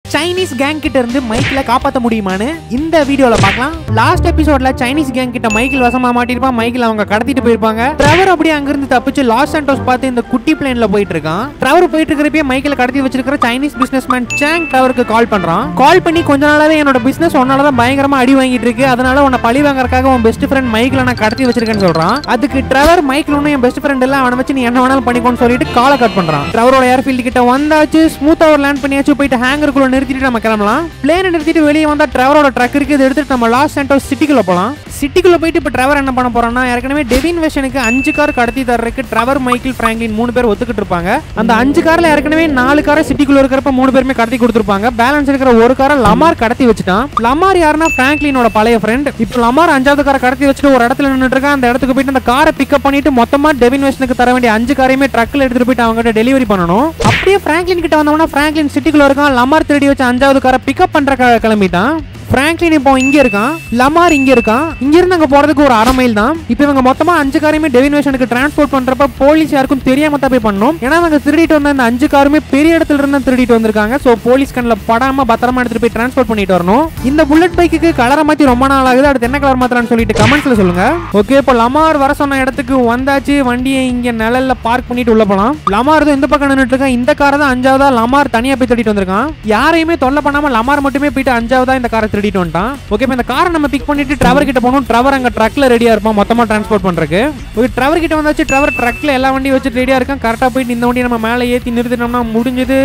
Chinese gang கிட்ட இருந்து மைக்கில் காப்பாற்ற முடியுமான்னு இந்த வீடியோல பார்க்கலாம் லாஸ்ட் எபிசோட்ல சைனீஸ் கேங் கிட்ட மைக்கில் வசமா மாட்டிருப்பான் மைக்கில் அவங்க கடத்திட்டு போயிருப்பாங்க ட்ரெவர் அப்படியே அங்கிருந்து தப்பிச்சு லாஸ் சாண்டோஸ் பார்த்து இந்த குட்டி பிளேன்ல போயிட்டு இருக்கான் ட்ரெவர் போயிட்டு இருக்கிறப்பே மைக்கில் கடத்தி வச்சிருக்கிற சைனீஸ் பிசினஸ் மேன் சேங் ட்ரெவருக்கு கால் பண்றான் கால் பண்ணி கொஞ்ச நாளாவே என்னோட பிசினஸ் உன்னால தான் பயங்கரமா அடி வாங்கிட்டு இருக்கு அதனால உன்னை பழி வாங்குறதுக்காக உன் பெஸ்ட் ஃப்ரெண்ட் மைக்கில் நான் கடத்தி வச்சிருக்கேன்னு சொல்றான் அதுக்கு ட்ரெவர் மைக்கில் ஒன்னும் என் பெஸ்ட் ஃப்ரெண்ட் இல்ல அவனை வச்சு நீ என்ன வேணாலும் பண்ணிக்கோன்னு சொல்லிட்டு காலை கட் பண்றான் ட்ரெவரோட ஏர்ஃபீல்டு கிட்ட வந்தாச்சு ஸ்மூத்தா ஒரு லேண்ட் பண்ணியாச்சு போயிட்டு ஹேங்கருக்குள்ள நிறுத்திட்டு நம்ம கிளம்பலாம் பிளேனை நிறுத்திட்டு வெளியே வந்தா ட்ரெவரோட ட்ரக் இருக்கு இதை எடுத்துட்டு நம்ம லாஸ் சென்டோஸ் சிட்டிக்குள்ள போலாம் சிட்டிக்குள்ள போயிட்டு இப்போ ட்ரெவர் என்ன பண்ண போறான்னா ஏற்கனவே டெவின் வெஷனுக்கு அஞ்சு கார் கடத்தி தர்றதுக்கு ட்ரெவர் மைக்கேல் பிராங்க்லின் மூணு பேர் ஒத்துக்கிட்டு இருப்பாங்க அந்த அஞ்சு கார்ல ஏற்கனவே நாலு காரை சிட்டிக்குள்ள இருக்கிறப்ப மூணு பேருமே கடத்தி கொடுத்துருப்பாங்க பேலன்ஸ் இருக்கிற ஒரு காரை லமார் கடத்தி வச்சுட்டான் லமார் யாருன்னா பிராங்க்லினோட பழைய ஃப்ரெண்ட் இப்போ லமார் அஞ்சாவது காரை கடத்தி வச்சுட்டு ஒரு இடத்துல நின்னுட்டு இருக்கான் அந்த இடத்துக்கு போயிட்டு அந்த காரை பிக்கப் பண்ணிட்டு மொத்தமா டெவின் வெஷனுக்கு தர வேண்டிய அஞ்சு காரையுமே ட்ரக்ல எடுத்துட்டு போயிட்டு அவங்க டெலிவரி பண்ணணும் அப்படியே பிராங்க்லின் கிட்ட வந்தோம்னா பிராங்க்லின் சிட்டிக்குள்ள இருக்கான் லமார் திருடி வச்ச அஞ்சாவது காரை பிக்கப் பண்ற கிளம்பிட்டான் பிராங்க்லின் இப்போ இங்க இருக்கான் லமார் இங்க இருக்கான் இங்க இருந்து அங்க போறதுக்கு ஒரு அரை மைல் தான் இப்போ இவங்க மொத்தமா அஞ்சு காரையுமே டெவினேஷனுக்கு டிரான்ஸ்போர்ட் பண்றப்ப போலீஸ் யாருக்கும் தெரியாம தான் போய் பண்ணணும் ஏன்னா அவங்க திருடிட்டு வந்த அந்த அஞ்சு காருமே பெரிய இடத்துல இருந்து தான் திருடிட்டு வந்திருக்காங்க சோ போலீஸ் கண்ணில் படாம பத்திரமா எடுத்துட்டு போய் டிரான்ஸ்போர்ட் பண்ணிட்டு வரணும் இந்த புல்லட் பைக்குக்கு கலரை மாத்தி ரொம்ப நாள் ஆகுது அடுத்து என்ன கலர் மாத்தலாம்னு சொல்லிட்டு கமெண்ட்ஸ்ல சொல்லுங்க ஓகே இப்போ லமார் வர சொன்ன இடத்துக்கு வந்தாச்சு வண்டியை இங்க நிழல்ல பார்க் பண்ணிட்டு உள்ள போலாம் லமார் தான் இந்த பக்கம் நின்னுட்டு இருக்கான் இந்த காரை தான் அஞ்சாவதா லமார் தனியா போய் திருடிட்டு வந்திருக்கான் யாரையுமே தொல்லை பண்ணாம லமார் மட்டுமே போயிட்டு அஞ்சாவதா இந்த காரை திருடிட்டு வந்துட்டான் ஓகே இப்போ இந்த காரை நம்ம பிக் பண்ணிட்டு ட்ரவர் கிட்ட போகணும் ட்ரவர் அங்க ட்ரக்ல ரெடியா இருப்பான் மொத்தமா டிரான்ஸ்போர்ட் பண்றதுக்கு ஓகே ட்ரவர் கிட்ட வந்தாச்சு ட்ரவர் ட்ரக்ல எல்லா வண்டியும் வச்சு ரெடியா இருக்கான் கரெக்டா போயிட்டு இந்த வண்டியை நம்ம மேலே ஏத்தி நிறுத்தினோம்னா முடிஞ்சது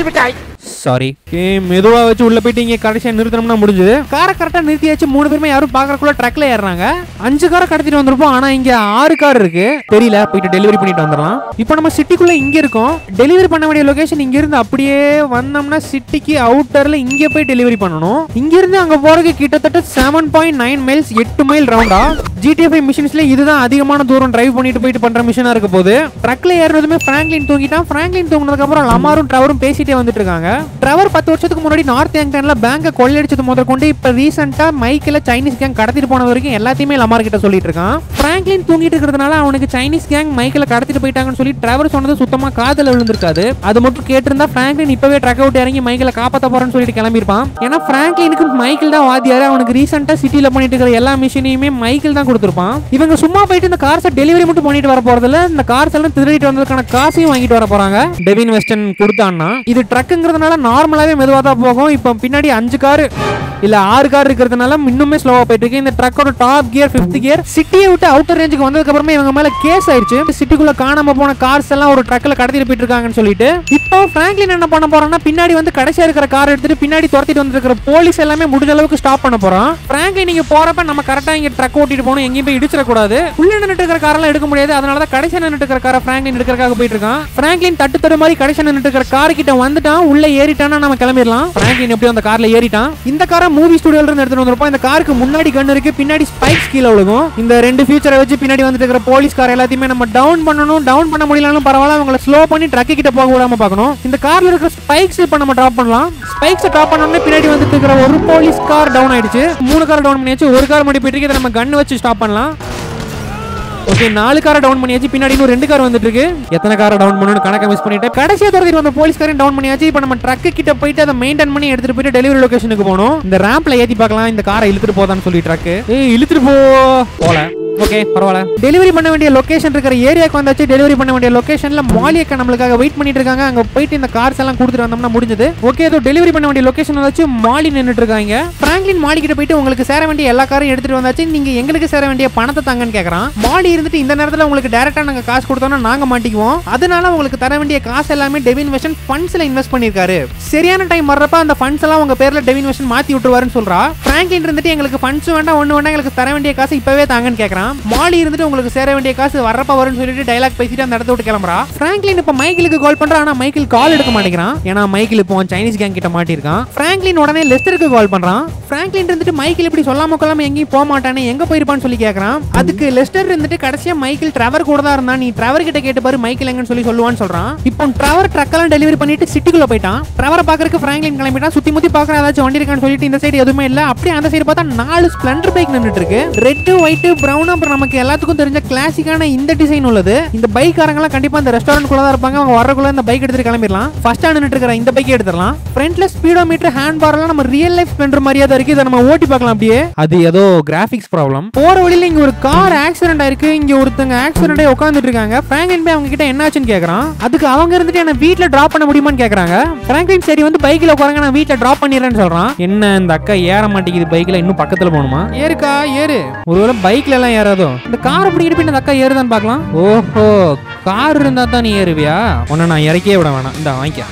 சாரி ஏ மெதுவா வச்சு உள்ள போயிட்டு இங்க கடைசியா நிறுத்தணும்னா முடிஞ்சது காரை கரெக்டா நிறுத்தியாச்சு மூணு பேருமே யாரும் பாக்குறக்குள்ள ட்ரக்ல ஏறுறாங்க அஞ்சு காரை கடத்திட்டு வந்திருப்போம் ஆனா இங்க ஆறு கார் இருக்கு தெரியல போயிட்டு டெலிவரி பண்ணிட்டு வந்துடலாம் இப்போ நம்ம சிட்டிக்குள்ள இங்க இருக்கோம் டெலிவரி பண்ண வேண்டிய லொகேஷன் இங்க இருந்து அப்படியே வந்தோம்னா சிட்டிக்கு அவுட்டர்ல இங்க போய் டெலிவரி பண்ணணும் இங்க இருந்து அங்க போறதுக்கு கிட்டத்தட்ட செவன் பாயிண்ட் நைன் மைல்ஸ் எட்டு மைல் ரவுண்டா ஜிடிஎஃப்ஐ மிஷின்ஸ்ல இதுதான் அதிகமான தூரம் டிரைவ் பண்ணிட்டு போயிட்டு பண்ற மிஷினா இருக்க போது ட்ரக்ல ஏறினதுமே பிராங்க்லின் தூங்கிட்டான் பிராங்க்லின் தூங்கினதுக்கு அப்புறம் லமாரும் ட்ரவரும் பேசிட்டே வந்துட்டு இருக்காங்க ட்ரவர் பத்து வருஷத்துக்கு முன்னாடி நார்த் ஏங்டன்ல பேங்கை கொள்ளையடிச்சது முதல் கொண்டு இப்ப ரீசெண்டா மைக்கில் சைனீஸ் கேங் கடத்திட்டு போன வரைக்கும் எல்லாத்தையுமே லமார் கிட்ட சொல்லிட்டு இருக்கான் பிராங்க்லின் தூங்கிட்டு இருக்கிறதுனால அவனுக்கு சைனீஸ் கேங் மைக்கில் கடத்திட்டு போயிட்டாங்கன்னு சொல்லி ட்ரவர் சொன்னது சுத்தமா காதல விழுந்திருக்காது அது மட்டும் கேட்டிருந்தா பிராங்க்லின் இப்பவே ட்ரக் அவுட் இறங்கி மைக்கில் காப்பாத்த போறேன்னு சொல்லிட்டு கிளம்பியிருப்பான் ஏன்னா பிராங்க்லினுக்கு மைக்கிள் தான் வாத்தியாரு அவனுக்கு ரீசெண்டா சிட்டில பண்ணிட்டு இருக்கிற எல்லா மிஷினையுமே மைக்கிள் தான் கொடுத்துருப்பான் இவங்க சும்மா போயிட்டு இந்த கார்ஸை டெலிவரி மட்டும் பண்ணிட்டு வர போறதுல இந்த கார்ஸ் எல்லாம் திருடிட்டு வந்ததுக்கான காசையும் வாங்கிட்டு வர போறாங்க டெவின் வெஸ்டர்ன் கொடுத்தான்னா இது ட்ரக்குங்கிறதுனால நார்மலாவே மெதுவா தான் போகும் இப்போ பின்னாடி அஞ்சு கார் இல்ல ஆறு கார் இருக்கிறதுனால இன்னுமே ஸ்லோவா போயிட்டு இருக்கு இந்த ட்ரக்கோட டாப் கியர் ஃபிஃப்த் கியர் சிட்டியை விட்டு அவுட்டர் ரேஞ்சுக்கு வந்ததுக்கு அப்புறமே இவங்க மேல கேஸ் ஆயிடுச்சு சிட்டிக்குள்ள காணாம போன கார்ஸ் எல்லாம் ஒரு ட்ரக்ல கடத்திட்டு போயிட்டு இருக்காங்கன்னு சொல்லிட்டு இப்போ பிராங்க்லின் என்ன பண்ண போறான்னா பின்னாடி வந்து கடைசியா இருக்கிற கார் எடுத்துட்டு பின்னாடி துரத்திட்டு வந்திருக்கிற போலீஸ் எல்லாமே முடிஞ்ச அளவுக்கு ஸ்டாப் பண்ண போறோம் பிராங்க்லின் நீங்க போறப்ப நம்ம கரெக்டா இங்க ட்ரக் ஓட்டிட்டு போகணும் எங்கேயும் போய் இடிச்சிடக்கூடாது உள்ள நின்னுட்டு இருக்கிற காரெல்லாம் எடுக்க முடியாது அதனால தான் கடைசியா நின்னுட்டு இருக்கிற காரை பிராங்க்லின் எடுக்கிறதுக்காக போயிட்டு இருக்கான் பிராங்க்லின் தட்டு தடு மாதிரி கடைசியா நின்னுட்டு இருக்கிற கார் கிட்ட வந்துட்டான் உள்ள ஏறிட்டானா நம்ம கிளம்பிடலாம் பிராங்க்லின் எப்படி அந்த கார்ல ஏறிட்டான் இந்த காரை மூவி ஸ்டுடியோல இருந்து எடுத்துட்டு வந்திருப்போம் இந்த காருக்கு முன்னாடி கன் இருக்கு பின்னாடி ஸ்பைக்ஸ் கீழே விழுகும் இந்த ரெண்டு ஃபியூச்சரை வச்சு பின்னாடி வந்துட்டு இருக்கிற போலீஸ் கார் எல்லாத்தையுமே நம்ம டவுன் பண்ணணும் டவுன் பண்ண முடியலனாலும் பரவாயில்ல அவங்களை ஸ்லோ பண்ணி ட்ரக் கிட்ட போக விடாம பார்க்கணும் இந்த கார்ல இருக்கிற ஸ்பைக்ஸ் இப்ப நம்ம ட்ராப் பண்ணலாம் ஸ்பைக்ஸ் ட்ராப் பண்ணோம்னா பின்னாடி வந்துட்டு இருக்கிற ஒரு போலீஸ் கார் டவுன் ஆயிடுச்சு மூணு கார் டவுன் பண்ணியாச்சு ஒரு கார் மட்டும் போயிட்டு இருக்கு இதை நம்ம கன் வச்சு ஸ்டாப் பண்ணலாம் ஓகே நாலு காரை டவுன் பண்ணியாச்சு பின்னாடி இன்னும் ரெண்டு கார் வந்துட்டு இருக்கு எத்தனை காரை டவுன் பண்ணணும் கணக்கை மிஸ் பண்ணிட்டு கடைசியா துரத்திட்டு வந்த போலீஸ்காரையும் டவுன் பண்ணியாச்சு இப்போ நம்ம ட்ரக் கிட்ட போயிட்டு அதை மெயின்டைன் பண்ணி எடுத்துட்டு போயிட்டு டெலிவரி லொகேஷனுக்கு போகணும் இந்த ரேம்ப்ல ஏத்தி பார்க்கலாம் இந்த காரை இழுத்துட்டு போதான்னு சொல்லி ட்ரக் ஏய் இழுத்துட்டு போ போல ஓகே பரவாயில்ல டெலிவரி பண்ண வேண்டிய லொகேஷன் இருக்கிற ஏரியாக்கு வந்தாச்சு டெலிவரி பண்ண வேண்டிய லொகேஷன்ல மாலியக்கா நம்மளுக்காக வெயிட் பண்ணிட்டு இருக்காங்க அங்க போயிட்டு இந்த கார்ஸ் எல்லாம் கொடுத்துட்டு வந்தோம்னா முடிஞ்சது ஓகே ஏதோ டெலிவரி பண்ண வேண்டிய லொகேஷன் வந்தாச்சு மாலி நின்னுட்டு இருக்காங்க பிராங்க்லின் மாலி கிட்ட போயிட்டு உங்களுக்கு சேர வேண்டிய எல்லா காரையும் எடுத்துட்டு வந்தாச்சு நீங்க எங்களுக்கு சேர வேண்டிய பணத்தை தாங்கன்னு கேக்குறான் மாலி இருந்துட்டு இந்த நேரத்துல உங்களுக்கு டைரக்டா நாங்க காசு கொடுத்தோம்னா நாங்க மாட்டிக்குவோம் அதனால உங்களுக்கு தர வேண்டிய காசு எல்லாமே டெவின் வெஷன் ஃபண்ட்ஸ்ல இன்வெஸ்ட் பண்ணிருக்காரு சரியான டைம் வர்றப்ப அந்த ஃபண்ட்ஸ் எல்லாம் உங்க பேர்ல டெவின் வெஷன் மாத்தி விட்டுருவாருன்னு சொல்றா பிராங்க்லின் இருந்துட்டு எங்களுக்கு ஃபண்ட்ஸ் வேண்டாம் ஒண்ணு வேண்டாம் எங்களுக்கு தர வேண்டிய காசு இப்பவே தாங்கன்னு கேக்குறான் மாலி இருந்துட்டு உங்களுக்கு சேர வேண்டிய காசு வர்றப்ப வரும்னு சொல்லிட்டு டைலாக் பேசிட்டு அந்த இடத்த விட்டு கிளம்புறா பிராங்க்லின் இப்ப மைக்கிளுக்கு கால் பண்றான் ஆனா மைக்கிள் கால் எடுக்க மாட்டேங்கிறான் ஏன்னா மைக்கிள் இப்போ சைனீஸ் கேங் கிட்ட மாட்டிருக்கான் பிராங்க்லின் உடனே லெஸ்டருக்கு கால் பண்றான் பிராங்க்லின் இருந்துட்டு மைக்கிள் இப்படி சொல்லாம கொள்ளாம எங்கேயும் போக மாட்டானே எங்க போயிருப்பான்னு சொல்லி கேக்குறான் அதுக்கு லெஸ்டர் இருந்துட்டு கடைசியா மைக்கிள் டிராவர் கூட தான் இருந்தான் நீ டிராவர் கிட்ட கேட்டு பாரு மைக்கிள் எங்கன்னு சொல்லி சொல்லுவான்னு சொல்றான் இப்போ டிராவர் ட்ரக் எல்லாம் டெலிவரி பண்ணிட்டு சிட்டிக்குள்ள போயிட்டான் டிராவரை பாக்குறதுக்கு பிராங்க்லின் கிளம்பிட்டான் சுத்தி முத்தி பாக்குற ஏதாச்சும் வண்டி இருக்கான்னு சொல்லிட்டு இந்த சைடு எதுவுமே இல்ல அப்படியே அந்த சைடு பார்த்தா நாலு ஸ்பிளண்டர் பைக் நின்னுட்டு இருக்கு ரெட் ஒயிட் பிரவுனா அப்புறம் நமக்கு எல்லாத்துக்கும் தெரிஞ்ச கிளாசிக்கான இந்த டிசைன் உள்ளது இந்த பைக்காரங்களாம் கண்டிப்பா இந்த ரெஸ்டாரண்ட் குள்ள தான் இருப்பாங்க அவங்க வரக்குள்ள இந்த பைக் எடுத்துட்டு கிளம்பிடலாம் ஃபர்ஸ்ட் நின்னுட்டு இருக்கிற இந்த பைக்கை எடுத்துடலாம் ஃப்ரண்ட்ல ஸ்பீடோ மீட்டர் ஹேண்ட் பார் எல்லாம் நம்ம ரியல் லைஃப் ஸ்பெண்டர் மாதிரியே தான் இருக்கு இதை நம்ம ஓட்டி பார்க்கலாம் அப்படியே அது ஏதோ கிராபிக்ஸ் ப்ராப்ளம் போற வழியில இங்க ஒரு கார் ஆக்சிடென்ட் ஆயிருக்கு இங்க ஒருத்தங்க ஆக்சிடென்ட் ஆகி உட்காந்துட்டு இருக்காங்க பிராங்க்லின் போய் அவங்க கிட்ட என்னாச்சுன்னு கேக்குறான் அதுக்கு அவங்க இருந்துட்டு என்ன வீட்ல டிராப் பண்ண முடியுமான்னு கேக்குறாங்க பிராங்க்லின் சரி வந்து பைக்ல உட்காருங்க நான் வீட்ல டிராப் பண்ணிடுறேன்னு சொல்றான் என்ன இந்த அக்கா ஏற மாட்டேங்குது பைக்ல இன்னும் பக்கத்துல போகணுமா ஏறுக்கா ஏறு ஒருவேளை பைக்ல எல்லாம் ஏறாதோ இந்த கார் பிடிக்கிட்டு போய் இந்த அக்கா ஏறுதான்னு பார்க்கலாம் ஓஹோ கார் இருந்தா தான் நீ ஏறுவியா உன்னை நான் இறக்கியே விட வேணாம் இந்த வாங்கிக்க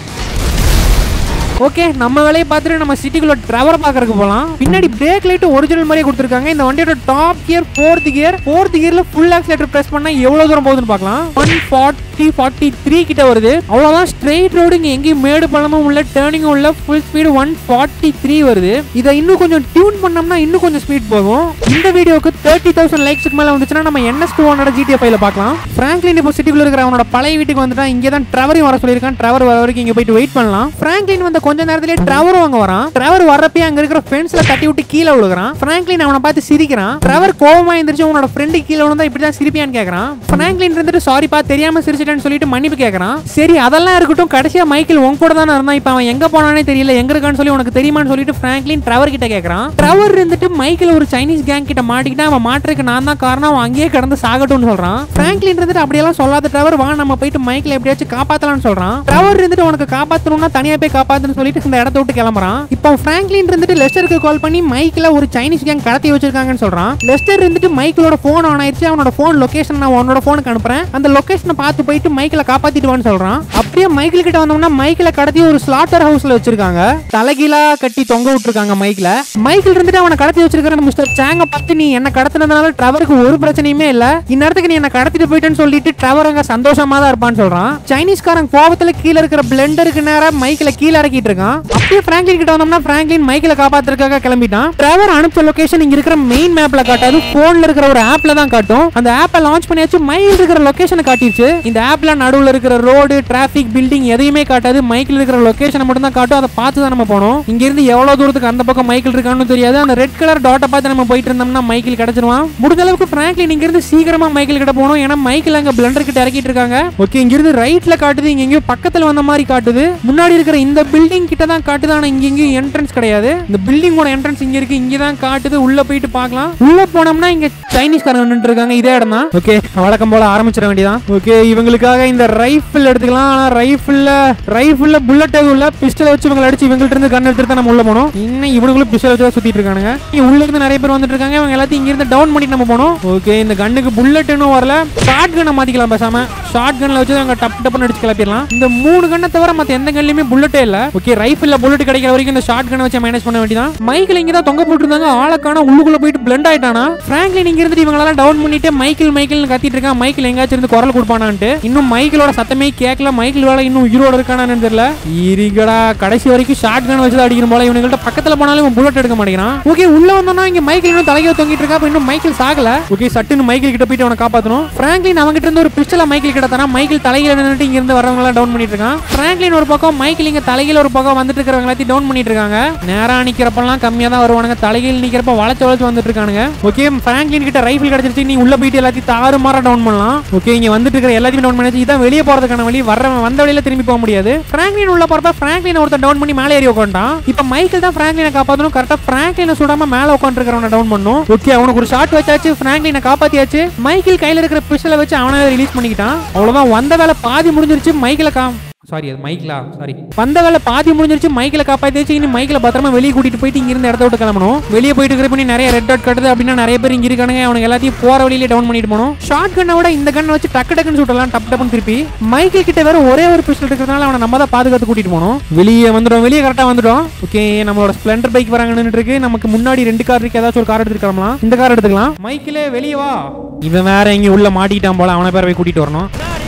ஓகே நம்ம வேலையை பார்த்துட்டு நம்ம சிட்டிக்குள்ள டிராவல் பார்க்கறதுக்கு போகலாம் பின்னாடி பிரேக் லைட் ஒரிஜினல் மாதிரியே கொடுத்துருக்காங்க இந்த வண்டியோட top gear fourth gear fourth கியர்ல ஃபுல் ஆக்சிலேட்டர் பிரஸ் பண்ணா எவ்வளவு தூரம் போகுதுன்னு பார்க்கலாம் ஒன் ஃபார்ட்டி ஃபார்ட்டி த்ரீ கிட்ட வருது அவ்வளோதான் ஸ்ட்ரெயிட் ரோடு இங்கே எங்கேயும் மேடு பள்ளமும் உள்ள டேர்னிங்கும் உள்ள full speed one forty three வருது இதை இன்னும் கொஞ்சம் டியூன் பண்ணோம்னா இன்னும் கொஞ்சம் ஸ்பீட் போகும் இந்த வீடியோக்கு தேர்ட்டி தௌசண்ட் லைக்ஸ்க்கு மேலே வந்துச்சுன்னா நம்ம என்எஸ் டூ ஹண்ட்ரட் ஜிடிஎஃப் ஃபைல பார்க்கலாம் ஃப்ராங்க்லின் இப்போ சிட்டிக்குள்ள இருக்கிற அவனோட பழைய வீட்டுக்கு வந்துட்டா இங்கே தான் ட்ரவரையும் வர சொல்லியிருக்கான் ட்ரவர் வர வரைக்கும் இங்கே போயிட்டு வெயிட் பண்ணலாம் ஃப்ராங்க்லின் வந்த கொஞ்ச நேரத்திலே ட்ரவரும் அங்கே வரான் ட்ரவர் வரப்பே அங்கே இருக்கிற ஃப்ரெண்ட்ஸ்ல தட்டி விட்டு கீழே விழுகிறான் ஃப்ராங்க்லின் அவனை பார்த்து சிரிக்கிறான் ட்ரவர் கோவமா எந்திரிச்சு உன்னோட ஃப்ரெண்டு கீழே விழுந்தா இப்படி தான் சிரிப்பியான்னு கேட்கறான் ஃப்ராங்க்லின் இருந்துட்டு சாரிப்பா தெரியாம சிரிச்சிட்டேன்னு சொல்லிட்டு மன்னிப்பு கேட்கறான் சரி அதெல்லாம் இருக்கட்டும் கடைசியா மைக்கேல் உன் கூட தானே இருந்தான் இப்போ அவன் எங்க போனானே தெரியல எங்க இருக்கான்னு சொல்லி உனக்கு தெரியுமான்னு சொல்லிட்டு ஃப்ராங்க்லின் ட்ரவர் கிட்ட கேட்கறான் ட்ரவர் இருந்துட்டு மைக்கேல் ஒரு சைனீஸ் கேங் கிட்ட மாட்டிக்கிட்டா அவன் மாட்டுறதுக்கு நான் தான் காரணம் அவன் அங்கேயே கிடந்து சாகட்டும்னு சொல்றான் ஃப்ராங்க்லின் இருந்துட்டு அப்படியெல்லாம் சொல்லாத ட்ரவர் வா நம்ம போயிட்டு மைக்கேல் எப்படியாச்சும் காப்பாத்தலாம்னு சொல்றான் ட்ரவர் இருந்துட்டு உனக்கு காப்பாத்தணும்னா தனியா போய் காப்பாத்துன்னு சொல்லிட்டு இந்த இடத்த விட்டு கிளம்புறான் இப்போ ஃப்ராங்க்லின் இருந்துட்டு லெஸ்டருக்கு கால் பண்ணி மைக்கில் ஒரு சைனீஸ் கேங் கடத்தி வச்சிருக்காங்கன்னு சொல்றான் லெஸ்டர் இருந்துட்டு மைக்கிளோட ஃபோன் ஆன் ஆயிடுச்சு அவனோட ஃபோன் லொகேஷன் நான் உன்னோட ஃபோனுக்கு அனுப்புறேன் அந்த லொகேஷனை பார்த்து போயிட்டு மைக்கில் காப்பாத்திட்டு வான்னு சொல்றான் அப்படியே மைக்கிள் கிட்ட வந்தோம்னா மைக்கில் கடத்தி ஒரு ஸ்லாட்டர் ஹவுஸ்ல வச்சிருக்காங்க தலைகீழா கட்டி தொங்க விட்டுருக்காங்க மைக்ல மைக்கிள் இருந்துட்டு அவனை கடத்தி வச்சிருக்கிற மிஸ்டர் சாங்க பார்த்து நீ என்ன கடத்தினதுனால ட்ரவருக்கு ஒரு பிரச்சனையுமே இல்ல இந்நேரத்துக்கு நீ என்ன கடத்திட்டு போயிட்டேன்னு சொல்லிட்டு ட்ரவர் அங்க சந்தோஷமா தான் இருப்பான்னு சொல்றான் சைனீஸ்காரன் கோபத்துல கீழே இருக்கிற பிளெண்டருக்கு நேரா மைக்கில கீழே இறக்கிட்டு இருக்கான் அப்படியே பிராங்க்லின் கிட்ட வந்தோம்னா பிராங்க்லின் மைக்கில காப்பாத்துறதுக்காக கிளம்பிட்டான் டிரைவர் அனுப்பிச்ச லொகேஷன் இங்க இருக்கிற மெயின் மேப்ல காட்டாது போன்ல இருக்கிற ஒரு ஆப்ல தான் காட்டும் அந்த ஆப்பை லான்ச் பண்ணியாச்சு மைல் இருக்கிற லொகேஷனை காட்டிடுச்சு இந்த ஆப்ல நடுவுல இருக்கிற ரோடு டிராபிக் பில்டிங் எதையுமே காட்டாது மைக்கில் இருக்கிற லொகேஷனை மட்டும் தான் காட்டும் அதை பார்த்து தான் நம்ம போனோம் இங்க இருந்து எவ்வளவு தூரத்துக்கு அந்த பக்கம் மைக்கிள் இருக்கான்னு தெரியாது அந்த ரெட் கலர் டாட்டை பார்த்து நம்ம போயிட்டு இருந்தோம்னா மைக்கிள் கிடைச்சிருவான் முடிஞ்ச அளவுக்கு பிராங்க்லின் இங்க இருந்து சீக்கிரமா மைக்கிள் கிட்ட போகணும் ஏன்னா மைக்கிள் அங்க பிளண்டர் கிட்ட இறக்கிட்டு இருக்காங்க ஓகே இங்க இருந்து ரைட்ல காட்டுது இங்க எங்கேயோ பக்கத்துல வந்த மாதிரி காட்டுது முன்னாடி இருக்கிற இந்த பில்டிங் கிட்ட தான் காட்டுது ஆனா இங்க எங்கேயும் என்ட்ரன்ஸ் கிடையாது இந்த பில்டிங்கோட என்ட்ரன்ஸ் இங்க இருக்கு இங்க தான் காட்டுது உள்ள போயிட்டு பார்க்கலாம் உள்ள போனோம்னா இங்க சைனீஸ்காரங்க நின்று இருக்காங்க இதே இடம் தான் ஓகே வழக்கம் போல ஆரம்பிச்சிட வேண்டியதான் ஓகே இவங்களுக்காக இந்த ரைஃபிள் எடுத்துக்கலாம் ஆனா ரைஃபிள்ல ரைஃபிள்ல புல்லட் எதுவும் இல்ல பிஸ்டல் வச்சு இவங்களை அடிச்சு இவங்கள்ட்ட இருந்து கன் எடுத்துட்டு தான் நம்ம உள்ள போனோம் இன்னும் இவனுங்களும் பிஸ்டல் வச்சு தான் சுத்திட்டு இருக்கானுங்க இங்க உள்ள இருந்து நிறைய பேர் வந்துட்டு இருக்காங்க இவங்க எல்லாத்தையும் இங்க இருந்து டவுன் பண்ணிட்டு நம்ம போனோம் ஓகே இந்த கண்ணுக்கு புல்லட் இன்னும் வரல ஷார்ட் கன்னை மாத்திக்கலாம் பேசாம ஷார்ட் கன்ல வச்சு அங்க டப் டப்னு அடிச்சு கிளப்பிடலாம் இந்த மூணு கண்ணை தவிர மத்த எந்த கன்லயுமே புல்லட்டே இல்ல ஓகே ரைஃபிள்ல புல்லட் கிடைக்கிற வரைக்கும் இந்த ஷார்ட் கன்னை வச்சு மேனேஜ் பண்ண வேண்டியதான் மைக்கில் இங்க தான் தொங்க போட்டுருந்தாங்க ஆளக்கான உள்ளுக்குள்ள போயிட்டு பிளண்ட் ஆயிட்டானா பிராங்க்லின் இங்க இருந்துட்டு இவங்களெல்லாம் டவுன் பண்ணிட்டு மைக்கிள் மைக்கிள் கத்திட்டு இருக்கான் மைக்கிள் எங்காச்சும் இருந்து குரல் கொடுப்பானான்ட்டு இன்னும் மைக்கிளோட சத்தமே கேட்கல மைக்கிள் வேலை இன்னும் உயிரோட இருக்கானான்னு தெரியல இருங்கடா கடைசி வரைக்கும் ஷார்ட் கன் வச்சு தான் அடிக்கணும் போல இவனுங்கள்ட்ட பக்கத்துல போனாலும் இவன் புல்லட் எடுக்க மாட்டேங்கிறான் ஓகே உள்ள வந்தோம்னா இங்க மைக்கிள் இன்னும் தலையில தொங்கிட்டு இருக்கா அப்ப இன்னும் மைக்கிள் சாகல ஓகே சட்டுன்னு மைக்கிள் கிட்ட போயிட்டு அவனை காப்பாத்தணும் பிராங்க்லின் அவங்கிட்ட இருந்து ஒரு பிஸ்டல மைக்கிள் கிட்ட தரா மைக்கிள் தலையில நின்னுட்டு இங்க இருந்து வரவங்க எல்லாம் டவுன் பண்ணிட்டு இருக்கான் பிராங்க்லின் ஒரு பக்கம் மைக்கிள் இங்க தலையில ஒரு பக்கம் வந்துட்டு இருக்கிறவங்க எல்லாத்தையும் டவுன் பண்ணிட்டு இருக்காங்க நேரா நிக்கிறப்பெல்லாம் கம்மியா தான் வருவானுங்க தலையில் நிக்கிறப்ப வளைச்சு வளைச்சு வந்துட்டு இருக்கானுங்க ஓகே பிராங்க்லின் கிட்ட ரைஃபிள் கிடைச்சிருச்சு நீ உள்ள போயிட்டு எல்லாத்தையும் தாறுமாறா டவுன் பண்ணலாம் ஓகே இங்க வந்துட்டு இருக்கிற எல்லாத்தையும் டவுன் பண்ணியாச்சு இதான் வெளியே போறதுக்கான வழி வர வந்த வழியில திரும்பி போக முடியாது பிராங்க்லின் உள்ள போறப்ப பிராங்க்லின் ஒருத்தன் டவுன் பண்ணி மேலே ஏறி உட்காந்துட்டான் இப்ப மைக்கிள் தான் பிராங்க்லினை காப்பாத்தணும் கரெக்டா பிராங்க்லினை சுடாம மேல உட்காந்துருக்கிறவனை டவுன் பண்ணும் ஓகே அவனுக்கு ஒரு ஷாட் வச்சாச்சு பிராங்க்லினை காப்பாத்தியாச்சு மைக்கிள் கையில இருக்கிற பிஸ்டலை வச்சு அவனை ரிலீஸ் பண்ணிக்கிட்டான் அவ்வளவுதான் வந்த வேலை பாதி முடிஞ்சிருச்சு மைக்கில கா சாரி அது மைக்கிலா சாரி வந்த வேலை பாதி முடிஞ்சிருச்சு மைக்கில் காப்பாத்தியாச்சு இனி மைக்கில் பத்திரமா வெளியே கூட்டிட்டு போயிட்டு இங்க இருந்து இடத்த விட்டு கிளம்பணும் வெளியே போயிட்டு இருக்கிற பண்ணி நிறைய ரெட் டாட் கட்டுது அப்படின்னா நிறைய பேர் இங்க இருக்கானுங்க அவனுக்கு எல்லாத்தையும் போற வழியிலே டவுன் பண்ணிட்டு போகணும் ஷார்ட் கண்ணை விட இந்த கண்ணை வச்சு டக்கு டக்குன்னு சுட்டலாம் டப் டப்புன்னு திருப்பி மைக்கிள் கிட்ட வேற ஒரே ஒரு பிஸ்டல் இருக்கிறதுனால அவனை நம்ம தான் பாதுகாத்து கூட்டிட்டு போகணும் வெளியே வந்துடும் வெளியே கரெக்டாக வந்துடும் ஓகே நம்மளோட ஸ்ப்ளெண்டர் பைக் வராங்கன்னு இருக்கு நமக்கு முன்னாடி ரெண்டு கார் இருக்கு ஏதாச்சும் ஒரு கார் எடுத்துட்டு கிளம்பலாம் இந்த கார் எடுத்துக்கலாம் மைக்கிலே வெளியே வா இவன் வேற எங்கேயும் உள்ள மாட்டிக்கிட்டான் போல அவனை பேர போய் கூட்டிட்டு வரணும்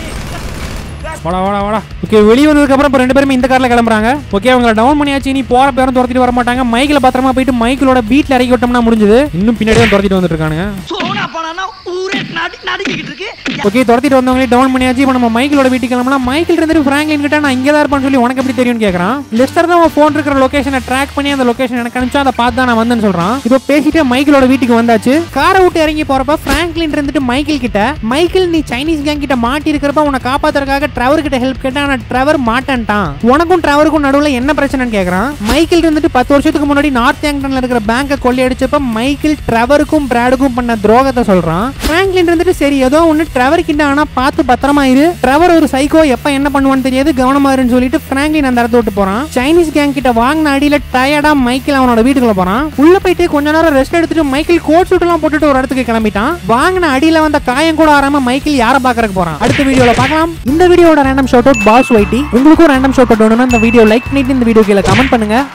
வாடா வாடா வாடா ஓகே வெளியே வந்ததுக்கு அப்புறம் இப்போ ரெண்டு பேருமே இந்த கார்ல கிளம்புறாங்க ஓகே அவங்க டவுன் பண்ணியாச்சு நீ போற பேரும் துரத்திட்டு வர மாட்டாங்க மைக்கில் பத்திரமா போயிட்டு மைக்கிளோட வீட்டில் இறக்கி விட்டோம்னா முடிஞ்சது இன்னும் பின்னாடி தான் துரத்திட்டு வந்துட்டு இருக்கானுங்க போனான்னா ஊரே நடு நடுங்கிக்கிட்டு இருக்கு ஓகே துரத்திட்டு வந்தவங்களே டவுன் பண்ணியாச்சு இப்போ நம்ம மைக்கிளோட வீட்டுக்கு கிளம்பலாம் மைக்கிள் இருந்துட்டு ஃப்ராங்க்லின் கிட்ட நான் இங்கே தான் இருப்பேன்னு சொல்லி உனக்கு எப்படி தெரியும்னு கேட்கறான் லெஸ்டர் தான் ஃபோன் இருக்கிற லொகேஷனை ட்ராக் பண்ணி அந்த லொகேஷன் எனக்கு அனுப்பிச்சா அதை பார்த்து தான் நான் வந்தேன்னு சொல்றான் இப்போ பேசிட்டு மைக்கிளோட வீட்டுக்கு வந்தாச்சு காரை விட்டு இறங்கி போறப்ப ஃப்ராங்க்லின் இருந்துட்டு மைக்கிள் கிட்ட மைக்கிள் நீ சைனீஸ் கேங் கிட்ட மாட்டி இருக்கிறப்ப உன்னை காப்பாத்துறதுக்காக ட்ரவர் கிட்ட ஹெல்ப் கேட்டா ஆனா ட்ரவர் மாட்டேன்ட்டான் உனக்கும் ட்ரவருக்கும் நடுவுல என்ன பிரச்சனைன்னு கேட்கறான் மைக்கிள் இருந்துட்டு பத்து வருஷத்துக்கு முன்னாடி நார்த் ஆங்டன்ல இருக்கிற பேங்கை கொள்ளையடிச்சப்ப மைக்கிள் ட்ரவருக்கும் பிராடுக்கும் பண்ண துரோகத்தை சொல்றான் பிராங்க்லின் இருந்துட்டு சரி ஏதோ ஒன்று ட்ரெவர் கிட்ட ஆனா பார்த்து பத்திரமா இரு ட்ரெவர் ஒரு சைக்கோ எப்ப என்ன பண்ணுவான்னு தெரியாது கவனமா இருன்னு சொல்லிட்டு பிராங்க்லின் அந்த இடத்த விட்டு போறான் சைனீஸ் கேங் கிட்ட வாங்கின அடியில டயர்டா மைக்கிள் அவனோட வீட்டுக்குள்ள போறான் உள்ள போயிட்டு கொஞ்ச நேரம் ரெஸ்ட் எடுத்துட்டு மைக்கிள் கோட் சூட் எல்லாம் போட்டுட்டு ஒரு இடத்துக்கு கிளம்பிட்டான் வாங்கின அடியில வந்த காயம் கூட ஆறாம மைக்கிள் யாரை பாக்குறதுக்கு போறான் அடுத்த வீடியோல பார்க்கலாம் இந்த வீடியோட random shot out pass YT உங்களுக்கும் ரேண்டம் ஷாட் அவுட் வேணும்னா இந்த வீடியோ லைக் பண்ணிட்டு இந்த வீடியோ கீழே கமெண்ட் பண்ணுங்க